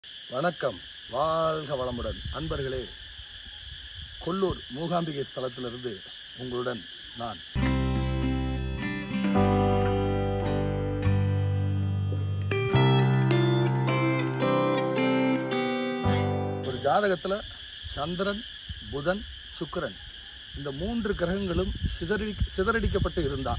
வணக்கம் வாழ்க வளமுடன் அன்பர்களே கொல்லூர் மூகாம்பிகை ஸ்தலத்திலிருந்து உங்களுடன் நான் ஒரு ஜாதகத்தில் சந்திரன் புதன் சுக்கிரன் இந்த மூன்று கிரகங்களும் சிதறடி சிதறடிக்கப்பட்டு இருந்தா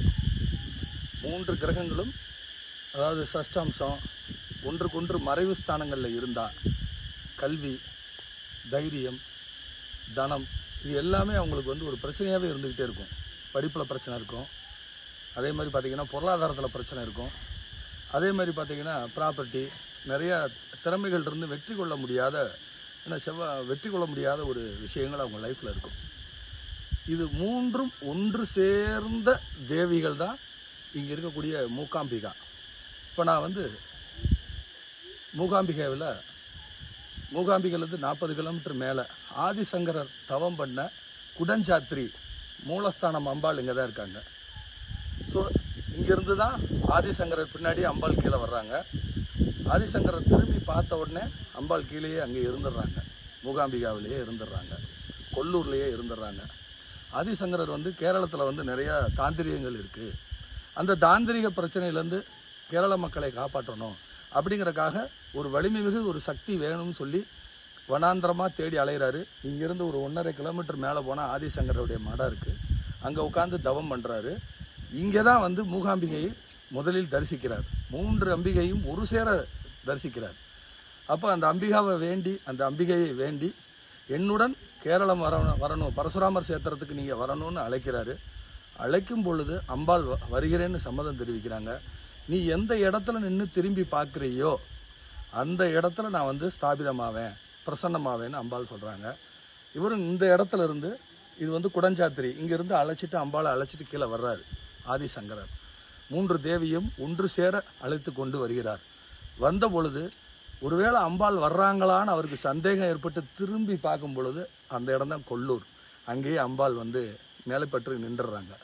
மூன்று கிரகங்களும் அதாவது சஷ்டாம்சம் ஒன்றுக்கொன்று மறைவு ஸ்தானங்களில் இருந்தா கல்வி தைரியம் தனம் இது எல்லாமே அவங்களுக்கு வந்து ஒரு பிரச்சனையாகவே இருந்துக்கிட்டே இருக்கும் படிப்பில் பிரச்சனை இருக்கும் அதே மாதிரி பார்த்திங்கன்னா பொருளாதாரத்தில் பிரச்சனை இருக்கும் அதே மாதிரி பார்த்திங்கன்னா ப்ராப்பர்ட்டி நிறையா திறமைகள் இருந்து வெற்றி கொள்ள முடியாத என்ன செவ்வா வெற்றி கொள்ள முடியாத ஒரு விஷயங்கள் அவங்க லைஃப்பில் இருக்கும் இது மூன்றும் ஒன்று சேர்ந்த தேவிகள் தான் இங்கே இருக்கக்கூடிய மூகாம்பிகா இப்போ நான் வந்து மூகாம்பிகாவில் மூகாம்பிகையிலேருந்து நாற்பது கிலோமீட்டர் மேலே ஆதிசங்கரர் தவம் பண்ண குடஞ்சாத்திரி மூலஸ்தானம் அம்பாள் இங்கே தான் இருக்காங்க ஸோ இங்கேருந்து தான் ஆதிசங்கரர் பின்னாடி அம்பாள் கீழே வர்றாங்க ஆதிசங்கரர் திரும்பி பார்த்த உடனே அம்பாள் கீழேயே அங்கே இருந்துடுறாங்க மூகாம்பிகாவிலேயே இருந்துடுறாங்க கொல்லூர்லேயே இருந்துடுறாங்க ஆதிசங்கரர் வந்து கேரளத்தில் வந்து நிறையா தாந்திரிகங்கள் இருக்குது அந்த தாந்திரிக பிரச்சனையிலேருந்து கேரள மக்களை காப்பாற்றணும் அப்படிங்கறக்காக ஒரு வலிமை மிகு ஒரு சக்தி வேணும்னு சொல்லி வனாந்திரமாக தேடி அலைகிறாரு இங்கேருந்து ஒரு ஒன்றரை கிலோமீட்டர் மேலே போனால் ஆதிசங்கருடைய மடம் இருக்குது அங்கே உட்காந்து தவம் பண்ணுறாரு இங்கே தான் வந்து மூகாம்பிகையை முதலில் தரிசிக்கிறார் மூன்று அம்பிகையும் ஒரு சேர தரிசிக்கிறார் அப்போ அந்த அம்பிகாவை வேண்டி அந்த அம்பிகையை வேண்டி என்னுடன் கேரளம் வரணும் வரணும் பரசுராமர் சேத்திரத்துக்கு நீங்கள் வரணும்னு அழைக்கிறாரு அழைக்கும் பொழுது அம்பாள் வ- வருகிறேன்னு சம்மதம் தெரிவிக்கிறாங்க நீ எந்த இடத்துல நின்று திரும்பி பார்க்குறியோ அந்த இடத்துல நான் வந்து ஸ்தாபிதமாவேன் பிரசன்னமாவேன்னு அம்பாள் சொல்கிறாங்க இவரும் இந்த இடத்துல இருந்து இது வந்து குடஞ்சாத்திரி இங்கிருந்து அழைச்சிட்டு அம்பாளை அழைச்சிட்டு கீழே வர்றாரு ஆதிசங்கரர் மூன்று தேவியும் ஒன்று சேர அழைத்து கொண்டு வருகிறார் வந்த பொழுது ஒருவேளை அம்பாள் வர்றாங்களான்னு அவருக்கு சந்தேகம் ஏற்பட்டு திரும்பி பார்க்கும் பொழுது அந்த இடம் தான் கொல்லூர் அங்கேயே அம்பாள் வந்து நிலைப்பற்று நின்றுடுறாங்க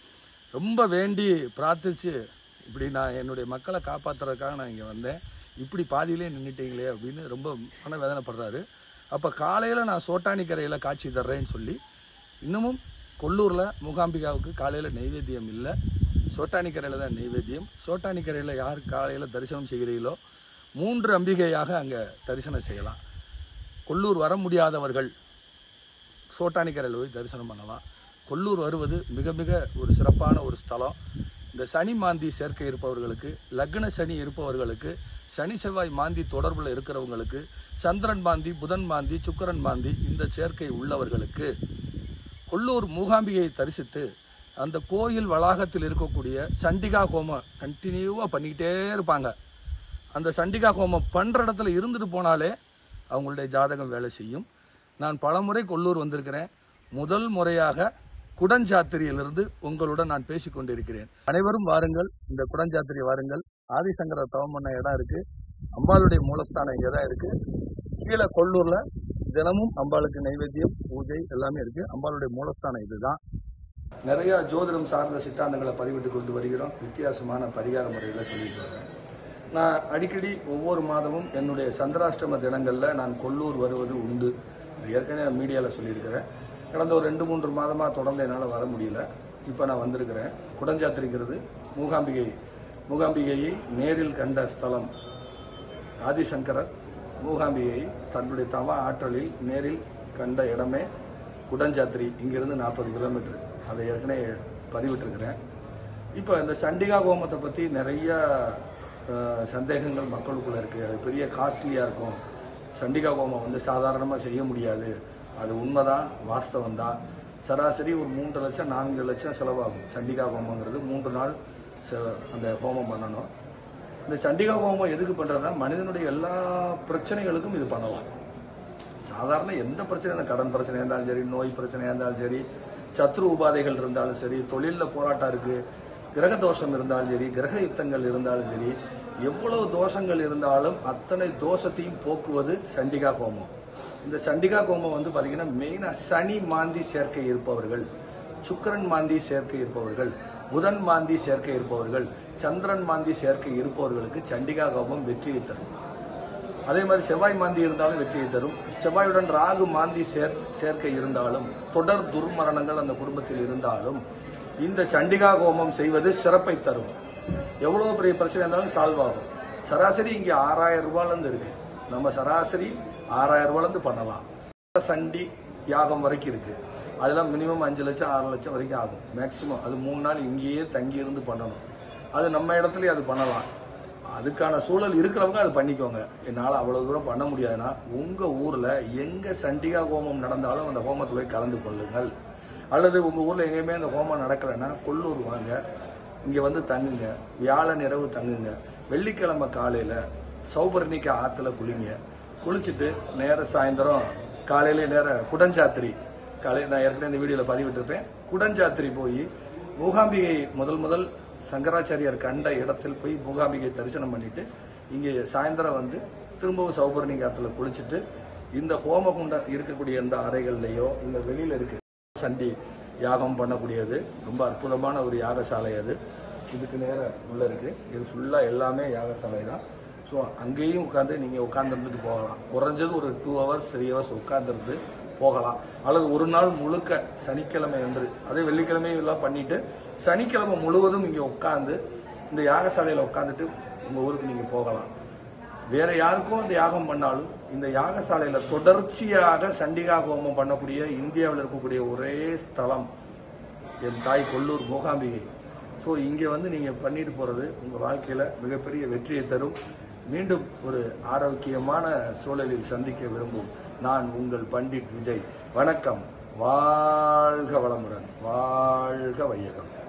ரொம்ப வேண்டி பிரார்த்திச்சு இப்படி நான் என்னுடைய மக்களை காப்பாத்துறதுக்காக நான் இங்கே வந்தேன் இப்படி பாதியிலே நின்றுட்டீங்களே அப்படின்னு ரொம்ப மன வேதனைப்படுறாரு அப்போ காலையில் நான் சோட்டானிக்கரையில் காட்சி தர்றேன்னு சொல்லி இன்னமும் கொல்லூரில் மூகாம்பிகாவுக்கு காலையில் நெய்வேத்தியம் இல்லை சோட்டானிக்கரையில் தான் நெய்வேத்தியம் சோட்டானிக்கரையில் யார் காலையில் தரிசனம் செய்கிறீங்களோ மூன்று அம்பிகையாக அங்கே தரிசனம் செய்யலாம் கொல்லூர் வர முடியாதவர்கள் சோட்டானிக்கரையில் போய் தரிசனம் பண்ணலாம் கொல்லூர் வருவது மிக மிக ஒரு சிறப்பான ஒரு ஸ்தலம் இந்த சனி மாந்தி சேர்க்கை இருப்பவர்களுக்கு லக்ன சனி இருப்பவர்களுக்கு சனி செவ்வாய் மாந்தி தொடர்பில் இருக்கிறவங்களுக்கு சந்திரன் மாந்தி புதன் மாந்தி சுக்கிரன் மாந்தி இந்த சேர்க்கை உள்ளவர்களுக்கு கொல்லூர் மூகாம்பிகையை தரிசித்து அந்த கோயில் வளாகத்தில் இருக்கக்கூடிய சண்டிகா ஹோமம் கண்டினியூவாக பண்ணிக்கிட்டே இருப்பாங்க அந்த சண்டிகா ஹோமம் பண்ணுற இடத்துல இருந்துட்டு போனாலே அவங்களுடைய ஜாதகம் வேலை செய்யும் நான் பலமுறை கொல்லூர் வந்திருக்கிறேன் முதல் முறையாக குடஞ்சாத்திரியிலிருந்து உங்களுடன் நான் பேசிக் கொண்டிருக்கிறேன் அனைவரும் வாருங்கள் இந்த குடஞ்சாத்திரி வாருங்கள் ஆதிசங்கர தவம் பண்ண இடம் இருக்கு அம்பாளுடைய மூலஸ்தானம் இங்கே தான் இருக்கு கீழே கொல்லூர்ல தினமும் அம்பாளுக்கு நைவேத்தியம் பூஜை எல்லாமே இருக்கு அம்பாளுடைய மூலஸ்தானம் இதுதான் நிறைய ஜோதிடம் சார்ந்த சித்தாந்தங்களை பதிவிட்டு கொண்டு வருகிறோம் வித்தியாசமான பரிகார முறைகளை சொல்லிட்டு வரேன் நான் அடிக்கடி ஒவ்வொரு மாதமும் என்னுடைய சந்திராஷ்டம தினங்களில் நான் கொல்லூர் வருவது உண்டு இது ஏற்கனவே மீடியாவில் சொல்லியிருக்கிறேன் கடந்த ஒரு ரெண்டு மூன்று மாதமாக தொடர்ந்து என்னால் வர முடியல இப்போ நான் வந்திருக்கிறேன் குடஞ்சாத்திரிக்கிறது மூகாம்பிகை மூகாம்பிகையை நேரில் கண்ட ஸ்தலம் ஆதிசங்கரர் மூகாம்பிகையை தன்னுடைய தவ ஆற்றலில் நேரில் கண்ட இடமே குடஞ்சாத்திரி இங்கிருந்து நாற்பது கிலோமீட்டர் அதை ஏற்கனவே பதிவிட்டிருக்கிறேன் இப்போ இந்த சண்டிகா ஹோமத்தை பற்றி நிறைய அஹ், சந்தேகங்கள் மக்களுக்குள்ள இருக்குது அது பெரிய காஸ்ட்லியாக இருக்கும் சண்டிகா ஹோமம் வந்து சாதாரணமாக செய்ய முடியாது அது உண்மைதான் வாஸ்தவம் தான் சராசரி ஒரு மூன்று லட்சம் நான்கு லட்சம் செலவாகும் சண்டிகா ஹோமங்கிறது மூன்று நாள் செ- அந்த ஹோமம் பண்ணணும் இந்த சண்டிகா ஹோமம் எதுக்கு பண்ணுறதுனா மனிதனுடைய எல்லா பிரச்சனைகளுக்கும் இது பண்ணலாம் சாதாரண எந்த பிரச்சனை இருந்தாலும் கடன் பிரச்சனையாக இருந்தாலும் சரி நோய் பிரச்சனையாக இருந்தாலும் சரி சத்ரு உபாதைகள் இருந்தாலும் சரி தொழிலில் போராட்டம் இருக்குது கிரக தோஷம் இருந்தாலும் சரி கிரக யுத்தங்கள் இருந்தாலும் சரி எவ்வளவு தோஷங்கள் இருந்தாலும் அத்தனை தோஷத்தையும் போக்குவது சண்டிகா ஹோமம் இந்த சண்டிகா ஹோமம் வந்து பார்த்தீங்கன்னா மெயினாக சனி மாந்தி சேர்க்கை இருப்பவர்கள் சுக்கிரன் மாந்தி சேர்க்கை இருப்பவர்கள் புதன் மாந்தி சேர்க்கை இருப்பவர்கள் சந்திரன் மாந்தி சேர்க்கை இருப்பவர்களுக்கு சண்டிகா ஹோமம் வெற்றியை தரும் அதே மாதிரி செவ்வாய் மாந்தி இருந்தாலும் வெற்றியை தரும் செவ்வாயுடன் ராகு மாந்தி சேர் சேர்க்கை இருந்தாலும் தொடர் துர்மரணங்கள் அந்த குடும்பத்தில் இருந்தாலும் இந்த சண்டிகா ஹோமம் செய்வது சிறப்பை தரும் எவ்வளோ பெரிய பிரச்சனை இருந்தாலும் சால்வ் ஆகும் சராசரி இங்கே ஆறாயிரம் ரூபாயிலேருந்து இருக்கு நம்ம சராசரி ஆறாயிரம் ரூபாயிலேருந்து பண்ணலாம் சண்டி யாகம் வரைக்கும் இருக்கு அதெல்லாம் மினிமம் அஞ்சு லட்சம் ஆறு லட்சம் வரைக்கும் ஆகும் மேக்சிமம் அது மூணு நாள் இங்கேயே தங்கி இருந்து பண்ணணும் அது நம்ம இடத்துலயே அது பண்ணலாம் அதுக்கான சூழல் இருக்கிறவங்க அது பண்ணிக்கோங்க என்னால் அவ்வளோ தூரம் பண்ண முடியாதுன்னா உங்கள் ஊரில் எங்கே சண்டிகா ஹோமம் நடந்தாலும் அந்த ஹோமத்தில் போய் கலந்து கொள்ளுங்கள் அல்லது உங்கள் ஊரில் எங்கேயுமே அந்த ஹோமம் நடக்கலைன்னா கொல்லூர் வாங்க இங்கே வந்து தங்குங்க வியாழன் இரவு தங்குங்க வெள்ளிக்கிழமை காலையில் சௌபர்ணிக்க ஆற்றுல குளிங்க குளிச்சுட்டு நேர சாயந்தரம் காலையில நேர குடஞ்சாத்திரி காலை நான் ஏற்கனவே இந்த வீடியோவில் பதிவிட்டிருப்பேன் குடஞ்சாத்திரி போய் மூகாம்பிகை முதல் முதல் சங்கராச்சாரியார் கண்ட இடத்தில் போய் மூகாம்பிகை தரிசனம் பண்ணிட்டு இங்கே சாயந்தரம் வந்து திரும்பவும் சௌபர்ணிக ஆற்றுல குளிச்சுட்டு இந்த ஹோமகுண்டம் இருக்கக்கூடிய எந்த அறைகள்லையோ இல்லை வெளியில் இருக்கு சண்டி யாகம் பண்ணக்கூடியது ரொம்ப அற்புதமான ஒரு யாகசாலை அது இதுக்கு நேர உள்ள இருக்கு இது ஃபுல்லா எல்லாமே யாகசாலை தான் ஸோ அங்கேயும் உட்காந்து நீங்க உட்காந்துருந்துட்டு போகலாம் குறைஞ்சது ஒரு டூ ஹவர்ஸ் த்ரீ ஹவர்ஸ் உட்காந்துருந்து போகலாம் அல்லது ஒரு நாள் முழுக்க சனிக்கிழமை அன்று அதே வெள்ளிக்கிழமையும் எல்லாம் பண்ணிட்டு சனிக்கிழமை முழுவதும் இங்க உட்காந்து இந்த யாகசாலையில உட்காந்துட்டு உங்க ஊருக்கு நீங்க போகலாம் வேற யாருக்கும் இந்த யாகம் பண்ணாலும் இந்த யாகசாலையில தொடர்ச்சியாக சண்டிகா ஹோமம் பண்ணக்கூடிய இந்தியாவில் இருக்கக்கூடிய ஒரே ஸ்தலம் என் தாய் கொல்லூர் மூகாம்பிகை ஸோ இங்கே வந்து நீங்கள் பண்ணிட்டு போகிறது உங்கள் வாழ்க்கையில் மிகப்பெரிய வெற்றியை தரும் மீண்டும் ஒரு ஆரோக்கியமான சூழலில் சந்திக்க விரும்பும் நான் உங்கள் பண்டிட் விஜய் வணக்கம் வாழ்க வளமுடன் வாழ்க வையகம்